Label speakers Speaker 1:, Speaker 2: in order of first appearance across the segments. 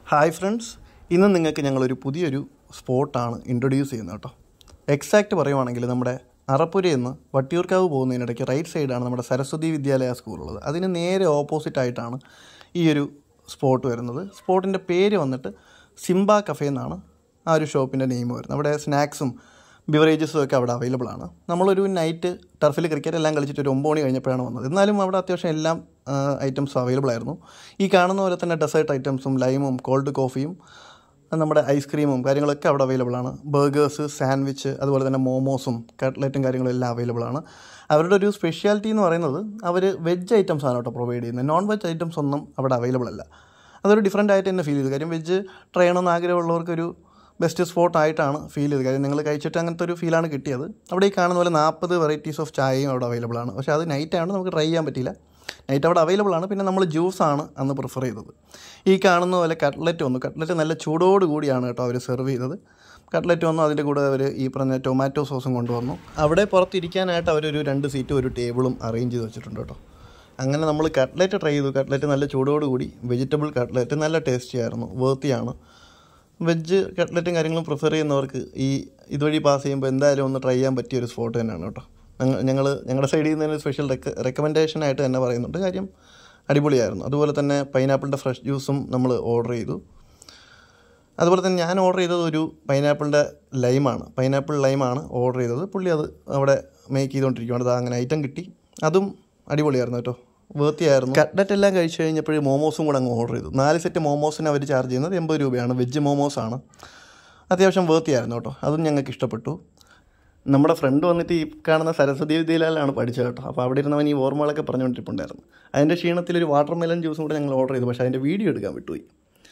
Speaker 1: hi friends ഇന്ന് നിങ്ങൾക്ക് ഞങ്ങളൊരു പുതിയൊരു സ്പോട്ടാണ് ഇൻട്രൊഡ്യൂസ് ചെയ്യുന്നത് കേട്ടോ എക്സാക്റ്റ് പറയുവാണെങ്കിൽ നമ്മുടെ അറപ്പുരയിൽ നിന്ന് വട്ടിയൂർക്കാവ് പോകുന്നതിനിടയ്ക്ക് റൈറ്റ് സൈഡാണ് നമ്മുടെ സരസ്വതി വിദ്യാലയ സ്കൂളുള്ളത് അതിന് നേരെ ഓപ്പോസിറ്റ് ആയിട്ടാണ് ഈ ഒരു സ്പോട്ട് വരുന്നത് സ്പോട്ടിൻ്റെ പേര് വന്നിട്ട് സിംബ കഫേ എന്നാണ് ആ ഒരു ഷോപ്പിൻ്റെ നെയിം വരുന്നത് അവിടെ സ്നാക്സും ബിവറേജസും ഒക്കെ അവിടെ അവൈലബിൾ ആണ് നമ്മളൊരു നൈറ്റ് ടർഫിൽ ക്രിക്കറ്റ് എല്ലാം കളിച്ചിട്ട് ഒരു ഒമ്പത് മണി കഴിഞ്ഞപ്പോഴാണ് വന്നത് എന്നാലും അവിടെ അത്യാവശ്യം എല്ലാം ഐറ്റംസും അവൈലബിൾ ആയിരുന്നു ഈ കാണുന്ന പോലെ തന്നെ ഡെസേർട്ട് ഐറ്റംസും ലൈമും കോൾഡ് കോഫിയും നമ്മുടെ ഐസ്ക്രീമും കാര്യങ്ങളൊക്കെ അവിടെ അവൈലബിൾ ആണ് ബർഗേഴ്സ് സാൻഡ്വിച്ച് അതുപോലെ തന്നെ മോമോസും കട്ട്ലറ്റും കാര്യങ്ങളും എല്ലാം അവൈലബിൾ ആണ് അവരുടെ ഒരു സ്പെഷ്യാലിറ്റി എന്ന് പറയുന്നത് അവർ വെജ് ഐറ്റംസ് ആണ് കേട്ടോ പ്രൊവൈഡ് ചെയ്യുന്നത് നോൺ വെജ് ഐറ്റംസ് ഒന്നും അവിടെ അവൈലബിൾ അല്ല അതൊരു ഡിഫറെൻ്റ് ആയിട്ട് തന്നെ ഫീൽ ചെയ്തു കാര്യം വെജ് ട്രൈ ചെയ്യണമെന്ന് ആഗ്രഹമുള്ളവർക്കൊരു ബെസ്റ്റ് സ്പോട്ട് ആയിട്ടാണ് ഫീൽ ചെയ്തത് കാര്യം നിങ്ങൾ കഴിച്ചിട്ട് അങ്ങനത്തെ ഒരു ഫീലാണ് കിട്ടിയത് അവിടെ ഈ കാണുന്ന പോലെ നാൽപ്പത് വെറൈറ്റീസ് ഓഫ് ചായയും അവിടെ അവൈലബിൾ ആണ് പക്ഷേ അത് നൈറ്റ് ആണ് നമുക്ക് ട്രൈ ചെയ്യാൻ പറ്റിയില്ല നൈറ്റ് അവിടെ അവൈലബിൾ ആണ് പിന്നെ നമ്മൾ ജ്യൂസാണ് അന്ന് പ്രിഫർ ചെയ്തത് ഈ കാണുന്ന പോലെ കട്ട്ലറ്റ് വന്നു കട്ട്ലറ്റ് നല്ല ചൂടോട് കൂടിയാണ് കേട്ടോ അവർ സെർവ് ചെയ്തത് കട്ട്ലറ്റ് വന്നു അതിൻ്റെ കൂടെ അവർ ഈ പറഞ്ഞ ടൊമാറ്റോ സോസും കൊണ്ടുവന്നു അവിടെ പുറത്തിരിക്കാനായിട്ട് അവരൊരു രണ്ട് സീറ്റും ഒരു ടേബിളും അറേഞ്ച് ചെയ്ത് വെച്ചിട്ടുണ്ട് കേട്ടോ അങ്ങനെ നമ്മൾ കട്ട്ലറ്റ് ട്രൈ ചെയ്തു കട്ട്ലറ്റ് നല്ല ചൂടോട് കൂടി വെജിറ്റബിൾ കട്ട്ലറ്റ് നല്ല ടേസ്റ്റി ആയിരുന്നു വേർത്തിയാണ് വെജ് കട്ട്ലറ്റും കാര്യങ്ങളും പ്രിഫർ ചെയ്യുന്നവർക്ക് ഈ ഇതുവഴി പാസ് ചെയ്യുമ്പോൾ എന്തായാലും ഒന്ന് ട്രൈ ചെയ്യാൻ പറ്റിയ ഒരു സ്പോട്ട് തന്നെയാണ് കേട്ടോ ഞങ്ങൾ ഞങ്ങളുടെ സൈഡിൽ നിന്ന് ഒരു സ്പെഷ്യൽ റെക്ക റെക്കമെൻഡേഷൻ ആയിട്ട് തന്നെ പറയുന്നുണ്ട് കാര്യം അടിപൊളിയായിരുന്നു അതുപോലെ തന്നെ പൈനാപ്പിളിൻ്റെ ഫ്രഷ് ജ്യൂസും നമ്മൾ ഓർഡർ ചെയ്തു അതുപോലെ തന്നെ ഞാൻ ഓർഡർ ചെയ്തത് ഒരു പൈനാപ്പിളിൻ്റെ ലൈമാണ് പൈനാപ്പിൾ ലൈമാണ് ഓർഡർ ചെയ്തത് പുള്ളി അത് അവിടെ മേക്ക് ചെയ്തുകൊണ്ടിരിക്കുകയാണ് അത് അങ്ങനെ ഐറ്റം കിട്ടി അതും അടിപൊളിയായിരുന്നു കേട്ടോ വേർത്തിയായിരുന്നു കട്ട്ലറ്റ് എല്ലാം കഴിച്ച് കഴിഞ്ഞപ്പോൾ മോമോസും കൂടെ അങ്ങ് ഓർഡർ ചെയ്തു നാല് സെറ്റ് മോമോസിന് അവർ ചാർജ് ചെയ്യുന്നത് എൺപത് രൂപയാണ് വെജ് മോമോസാണ് അത്യാവശ്യം വേർത്തിയായിരുന്നു കേട്ടോ അതും ഞങ്ങൾക്ക് ഇഷ്ടപ്പെട്ടു നമ്മുടെ ഫ്രണ്ട് വന്നിട്ട് ഈ കാണുന്ന സരസ്വതി വിദ്യയിലാണ് പഠിച്ചത് കേട്ടോ അപ്പോൾ അവിടെ ഇരുന്നവൻ ഈ ഓർമ്മകളൊക്കെ പറഞ്ഞുകൊണ്ടിരിപ്പുണ്ടായിരുന്നു അതിൻ്റെ ക്ഷീണത്തിൽ ഒരു വാട്ടർ മെലൻ ജ്യൂസും കൂടെ ഞങ്ങൾ ഓർഡർ ചെയ്തു പക്ഷേ അതിൻ്റെ വീഡിയോ എടുക്കാൻ വിട്ടുപോയി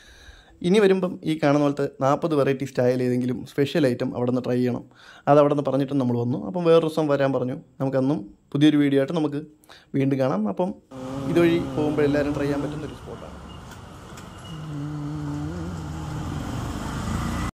Speaker 1: ഇനി വരുമ്പം ഈ കാണുന്ന പോലത്തെ നാൽപ്പത് വെറൈറ്റി സ്റ്റൈൽ ഏതെങ്കിലും സ്പെഷ്യൽ ഐറ്റം അവിടെ നിന്ന് ട്രൈ ചെയ്യണം അത് അവിടെ നിന്ന് പറഞ്ഞിട്ടും നമ്മൾ വന്നു അപ്പം വേറൊരു ദിവസം വരാൻ പറഞ്ഞു നമുക്കന്നും പുതിയൊരു വീഡിയോ ആയിട്ട് നമുക്ക് വീണ്ടും കാണാം അപ്പം ഇതുവഴി പോകുമ്പോൾ എല്ലാവരും ട്രൈ ചെയ്യാൻ പറ്റുന്ന ഒരു സ്പോട്ടാണ്